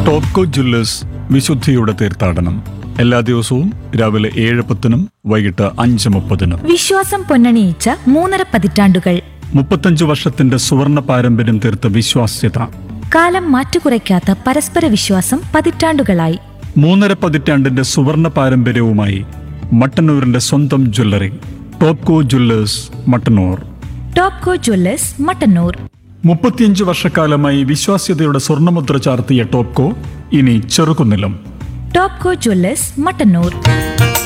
Topco Jewellers വിശുദ്ധിയുടെ തീർത്ഥാടനം എല്ലാ ദിവസവും രാവിലെ ഏഴ് പത്തിനും വൈകിട്ട് അഞ്ച് മുപ്പതിനും വിശ്വാസം പൊന്നണിയിച്ച മൂന്നര പതിറ്റാണ്ടുകൾ മുപ്പത്തഞ്ച് വർഷത്തിന്റെ സുവർണ പാരമ്പര്യം തീർത്ത വിശ്വാസ്യത കാലം മാറ്റുകുറയ്ക്കാത്ത പരസ്പര വിശ്വാസം പതിറ്റാണ്ടുകളായി മൂന്നര പതിറ്റാണ്ടിന്റെ സുവർണ പാരമ്പര്യവുമായി മട്ടന്നൂരിന്റെ സ്വന്തം jewellery Topco jewellers Mattannur Topco jewellers Mattannur മുപ്പത്തിയഞ്ച് വർഷക്കാലമായി വിശ്വാസ്യതയുടെ സ്വർണ്ണമുദ്ര ചാർത്തിയ ടോപ്കോ ഇനി ചെറുകുന്നിലും ടോപ്കോ ജ്വല്ലേഴ്സ് മട്ടന്നൂർ